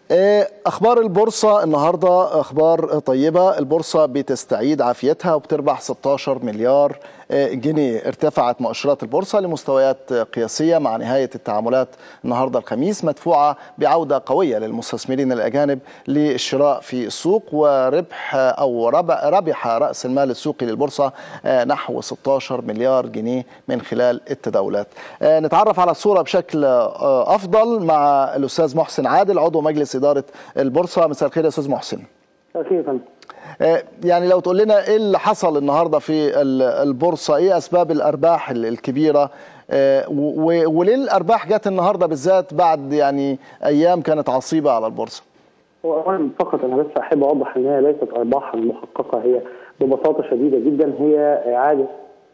اخبار البورصه النهارده اخبار طيبه البورصه بتستعيد عافيتها وبتربح 16 مليار جنيه ارتفعت مؤشرات البورصه لمستويات قياسيه مع نهايه التعاملات النهارده الخميس مدفوعه بعوده قويه للمستثمرين الاجانب للشراء في السوق وربح او ربح راس المال السوقي للبورصه نحو 16 مليار جنيه من خلال التداولات نتعرف على الصوره بشكل افضل مع الاستاذ محسن عادل عضو مجلس اداره البورصه مساء الخير يا استاذ محسن اكيد يعني لو تقول لنا ايه اللي حصل النهارده في البورصه ايه اسباب الارباح الكبيره وليه الارباح جت النهارده بالذات بعد يعني ايام كانت عصيبه على البورصه هو اولا فقط انا بس احب اوضح ان هي ليست ارباح محققه هي ببساطه شديده جدا هي اعاده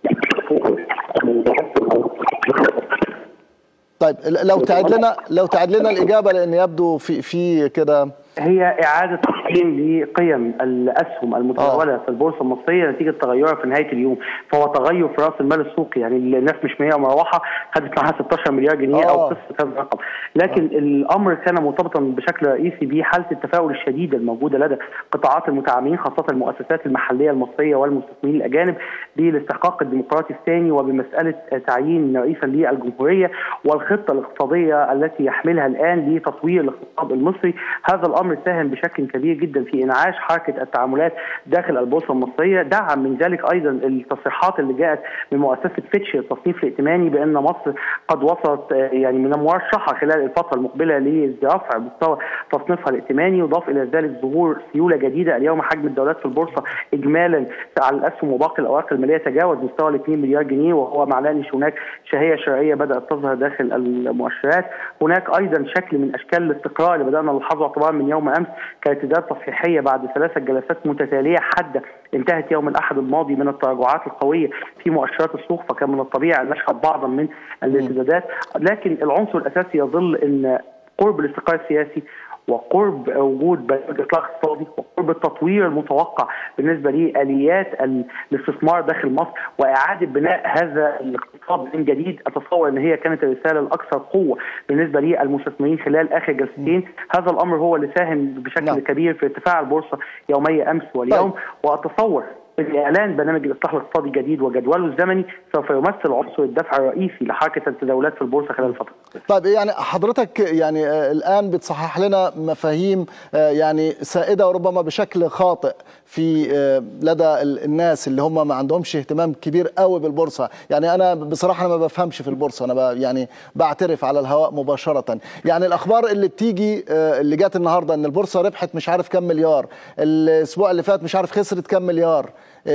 طيب لو تعد لنا لو تعد لنا الاجابه لان يبدو في في كده هي إعادة تقييم لقيم الأسهم المتداولة آه. في البورصة المصرية نتيجة تغيرها في نهاية اليوم فهو تغير في رأس المال السوقي يعني الناس مش مية مروحة خدت معاها 16 مليار جنيه آه. أو قصة هذا الرقم لكن آه. الأمر كان مرتبطا بشكل رئيسي بحالة التفاؤل الشديد الموجودة لدى قطاعات المتعاملين خاصة المؤسسات المحلية المصرية والمستثمرين الأجانب بالاستحقاق الديمقراطي الثاني وبمسألة تعيين رئيسا للجمهورية والخطة الاقتصادية التي يحملها الآن لتطوير الاقتصاد المصري هذا الأمر الامر ساهم بشكل كبير جدا في انعاش حركه التعاملات داخل البورصه المصريه، دعم من ذلك ايضا التصريحات اللي جاءت من مؤسسه فيتش التصنيف الائتماني بان مصر قد وصلت يعني من المرشحه خلال الفتره المقبله لرفع مستوى تصنيفها الائتماني، وضاف الى ذلك ظهور سيوله جديده، اليوم حجم الدولات في البورصه اجمالا على الاسهم وباقي الاوراق الماليه تجاوز مستوى ال 2 مليار جنيه وهو معناه ان هناك شهيه شرعيه بدات تظهر داخل المؤشرات، هناك ايضا شكل من اشكال الاستقرار اللي بدانا نلاحظه اعتبارا من يوم امس كارتداد تصحيحيه بعد ثلاثه جلسات متتاليه حاده انتهت يوم الاحد الماضي من التراجعات القويه في مؤشرات السوق فكان من الطبيعي ان نشهد بعضا من الارتدادات لكن العنصر الاساسي يظل ان قرب الاستقرار السياسي وقرب وجود برنامج اصلاح اقتصادي وقرب التطوير المتوقع بالنسبه لاليات الاستثمار داخل مصر واعاده بناء هذا الاقتصاد من جديد اتصور ان هي كانت الرساله الاكثر قوه بالنسبه للمستثمرين خلال اخر جلستين هذا الامر هو اللي ساهم بشكل نعم. كبير في ارتفاع البورصه يومي امس واليوم طيب. واتصور الاعلان برنامج الاصلاح الاقتصادي الجديد وجدوله الزمني سوف يمثل عنصر الدفع الرئيسي لحركه التداولات في البورصه خلال الفتره. طيب يعني حضرتك يعني الان بتصحح لنا مفاهيم يعني سائده وربما بشكل خاطئ في لدى الناس اللي هم ما عندهمش اهتمام كبير قوي بالبورصه، يعني انا بصراحه انا ما بفهمش في البورصه انا يعني بعترف على الهواء مباشره، يعني الاخبار اللي بتيجي اللي جت النهارده ان البورصه ربحت مش عارف كم مليار، الاسبوع اللي فات مش عارف خسرت كم مليار،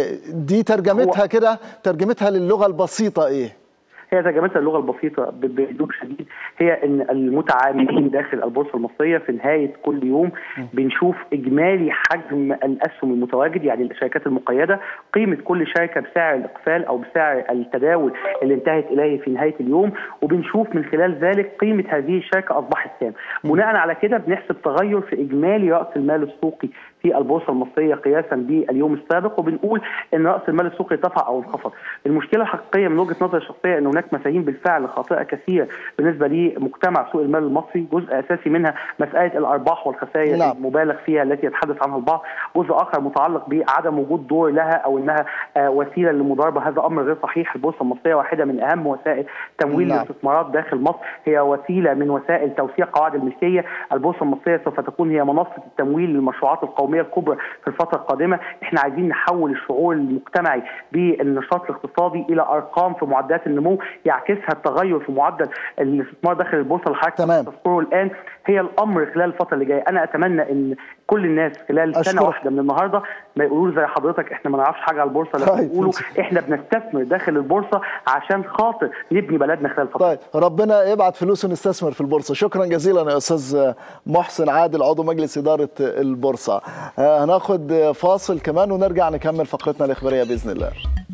دي ترجمتها كده ترجمتها للغه البسيطه ايه؟ هي ترجمتها اللغه البسيطه بهدوء شديد هي ان المتعاملين داخل البورصه المصريه في نهايه كل يوم بنشوف اجمالي حجم الاسهم المتواجد يعني الشركات المقيده قيمه كل شركه بسعر الاقفال او بسعر التداول اللي انتهت اليه في نهايه اليوم وبنشوف من خلال ذلك قيمه هذه الشركه اصبحت كام بناء على كده بنحسب تغير في اجمالي راس المال السوقي في البورصه المصريه قياسا باليوم السابق وبنقول ان راس المال السوقي ارتفع او انخفض. المشكله الحقيقيه من وجهه نظري الشخصيه ان هناك مفاهيم بالفعل خاطئه كثيره بالنسبه لمجتمع سوق المال المصري، جزء اساسي منها مساله الارباح والخسائر نعم. المبالغ فيها التي يتحدث عنها البعض، جزء اخر متعلق بعدم وجود دور لها او انها وسيله للمضاربه، هذا امر غير صحيح، البورصه المصريه واحده من اهم وسائل تمويل نعم. الاستثمارات داخل مصر، هي وسيله من وسائل توسيع قواعد الملكيه، البورصه المصريه سوف تكون هي منصه التمويل للمشروعات القوميه الكبرى في الفتره القادمه احنا عايزين نحول الشعور المجتمعي بالنشاط الاقتصادي الى ارقام في معدلات النمو يعكسها التغير في معدل الاستثمار داخل البورصه اللي حضرتك تذكره الان هي الامر خلال الفتره اللي جايه انا اتمنى ان كل الناس خلال أشكر. سنه واحده من النهارده ما يقولوش زي حضرتك احنا ما نعرفش حاجه على البورصه لكن يقولوا احنا بنستثمر داخل البورصه عشان خاطر نبني بلدنا خلال الفتره طيب ربنا يبعت فلوس ونستثمر في البورصه شكرا جزيلا يا استاذ محسن عادل عضو مجلس اداره البورصه هناخد فاصل كمان ونرجع نكمل فقرتنا الاخباريه باذن الله